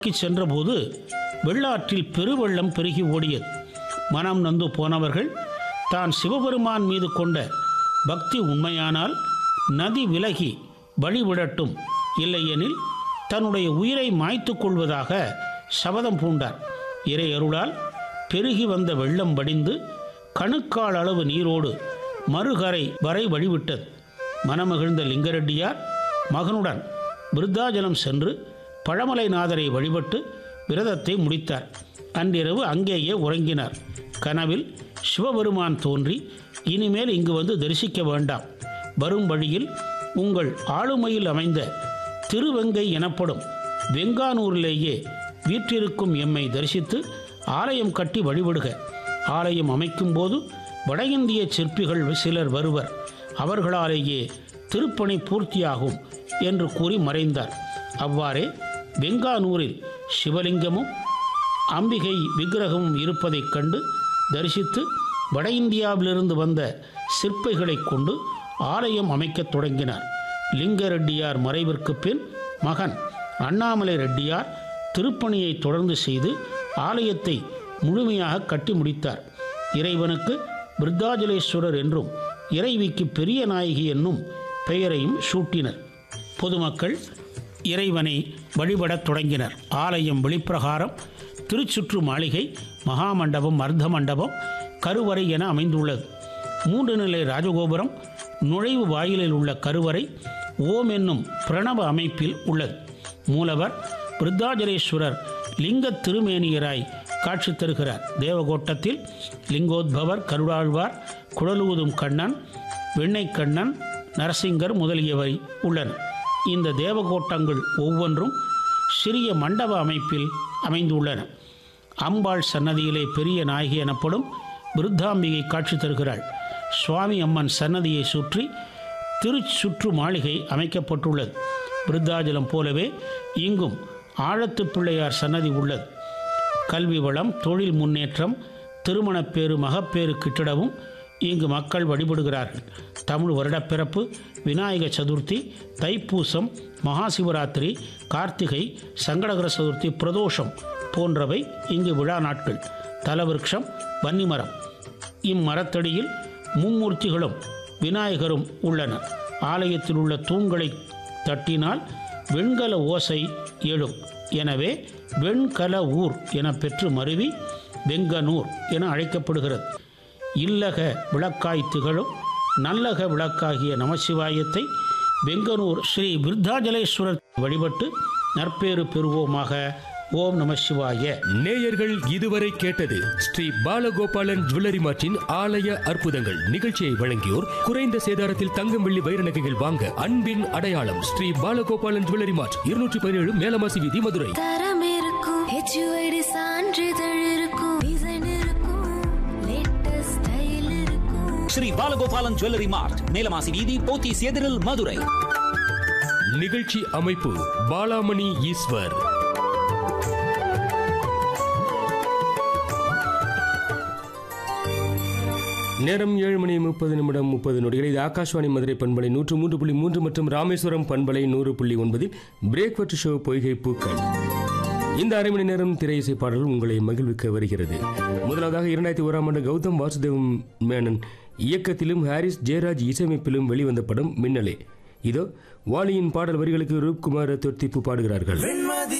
சென்றபோது வெள்ளாற்றில் பெருவெள்ளம் பெருகி ஓடியது மனம் நொந்து போனவர்கள் தான் சிவபெருமான் மீது கொண்ட பக்தி உண்மையானால் நதி விலகி வழிவிடட்டும் இல்லையெனில் தன்னுடைய உயிரை மாய்த்துக் கொள்வதாக சபதம் பூண்டார் இறை அருளால் பெருகி வந்த வெள்ளம் வடிந்து கணுக்கால் அளவு நீரோடு மறுகரை வரை வழிவிட்டது மனமகிழ்ந்த லிங்கரெட்டியார் மகனுடன் விருத்தாஜலம் சென்று பழமலைநாதரை வழிபட்டு விரதத்தை முடித்தார் அன்றிரவு அங்கேயே உறங்கினார் கனவில் சிவபெருமான் தோன்றி இனிமேல் இங்கு வந்து தரிசிக்க வேண்டாம் வரும் வழியில் உங்கள் ஆளுமையில் அமைந்த திருவெங்கை எனப்படும் வெங்கானூரிலேயே வீற்றிருக்கும் எம்மை தரிசித்து ஆலயம் கட்டி வழிபடுக ஆலயம் அமைக்கும் போது வட இந்திய சிற்பிகள் சிலர் வருவர் அவர்களாலேயே திருப்பணி பூர்த்தியாகும் என்று கூறி மறைந்தார் அவ்வாறே வெங்கானூரில் சிவலிங்கமும் அம்பிகை விக்கிரகமும் இருப்பதைக் கண்டு தரிசித்து வட இந்தியாவிலிருந்து வந்த சிற்பிகளைக் கொண்டு ஆலயம் அமைக்கத் தொடங்கினார் லிங்க ரெட்டியார் மறைவிற்கு பின் மகன் அண்ணாமலை ரெட்டியார் திருப்பணியை தொடர்ந்து செய்து ஆலயத்தை முழுமையாக கட்டி முடித்தார் இறைவனுக்கு விருத்தாஜலேஸ்வரர் என்றும் இறைவிக்கு பெரிய நாயகி என்னும் பெயரையும் சூட்டினர் பொதுமக்கள் இறைவனை வழிபடத் தொடங்கினர் ஆலயம் வெளிப்பிரகாரம் திருச்சுற்று மாளிகை மகாமண்டபம் அர்த்த மண்டபம் கருவறை என அமைந்துள்ளது மூன்று நிலை ராஜகோபுரம் நுழைவு வாயிலில் உள்ள கருவறை ஓம் என்னும் பிரணவ அமைப்பில் உள்ளது மூலவர் விருத்தாஜலேஸ்வரர் லிங்க திருமேனியராய் காட்சி தருகிறார் தேவகோட்டத்தில் லிங்கோத்பவர் கருடாழ்வார் குழலூதும் கண்ணன் வெண்ணெய் கண்ணன் நரசிங்கர் முதலியவை உள்ளன இந்த தேவகோட்டங்கள் ஒவ்வொன்றும் சிறிய மண்டப அமைப்பில் அமைந்துள்ளன அம்பாள் சன்னதியிலே பெரிய நாயகி எனப்படும் விருத்தாம்பிகை காட்சி தருகிறாள் சுவாமி அம்மன் சன்னதியை சுற்றி திருச்சுற்று மாளிகை அமைக்கப்பட்டுள்ளது விருத்தாஜலம் போலவே இங்கும் ஆழத்து பிள்ளையார் சன்னதி உள்ளது கல்வி வளம் தொழில் முன்னேற்றம் திருமணப்பேறு மகப்பேறு கிட்டிடவும் இங்கு மக்கள் வழிபடுகிறார்கள் தமிழ் வருடப்பிறப்பு விநாயக சதுர்த்தி தைப்பூசம் மகாசிவராத்திரி கார்த்திகை சங்கடகர சதுர்த்தி பிரதோஷம் போன்றவை இங்கு விழா நாட்கள் தலவிருட்சம் வன்னிமரம் இம்மரத்தடியில் மும்மூர்த்திகளும் விநாயகரும் உள்ளனர் ஆலயத்தில் உள்ள தூண்களை தட்டினால் வெண்கல ஓசை எழும் எனவே வெண்கல ஊர் என பெற்று மருவி வெங்கனூர் என அழைக்கப்படுகிறது இல்லக விளக்காய் திகழும் நல்லக விளக்காகிய நமசிவாயத்தை வெங்கனூர் ஸ்ரீ விருத்தாஜலேஸ்வரர் வழிபட்டு நற்பேறு பெறுவோமாக ஓம் நம சிவாய நேயர்கள் இதுவரை கேட்டது ஸ்ரீ பாலகோபாலன் ஜுவல்லரி மார்ட்டின் ஆலய அற்புதங்கள் நிகழ்ச்சியை வழங்கியோர் குறைந்த சேதாரத்தில் தங்கம் வெள்ளி வைர நகைகள் வாங்க அன்பின் அடையாளம் ஸ்ரீ பாலகோபாலன் ஜுவல்லரி மார்ட் இருநூற்றி பதினேழு மேலமாசி வீதி மதுரை தரம் இருக்கும் ஹெச்யூஐடி சான்றிதழ் இருக்கும் டிசைன் இருக்கும் லேட்டஸ்ட் ஸ்டைல் இருக்கும் ஸ்ரீ பாலகோபாலன் ஜுவல்லரி மார்ட் மேலமாசி வீதி போத்தீஸ் எதிரில் மதுரை நிகழ்ச்சி அமைப்பு பாலாமணி ஈஸ்வர் நேரம் ஏழு மணி முப்பது நிமிடம் முப்பது நொடிகள் இது ஆகாஷ்வாணி மதுரை பண்பலை நூற்று மூன்று புள்ளி மூன்று மற்றும் ராமேஸ்வரம் பண்பலை நூறு புள்ளி ஒன்பதில் பிரேக்வர்ட் ஷோ பொய்கை பூக்கள் இந்த அரை மணி நேரம் திரை இசை பாடல்கள் உங்களை மகிழ்விக்க வருகிறது முதலாவதாக இரண்டாயிரத்தி ஓராம் ஆண்டு கௌதம் வாசுதேவ் மேனன் இயக்கத்திலும் ஹாரிஸ் ஜெயராஜ் இசையமைப்பிலும் வெளிவந்த படம் மின்னலே இதோ வாலியின் பாடல் வரிகளுக்கு ரூப்குமார் தொத்திப்பு பாடுகிறார்கள் வெண்மதி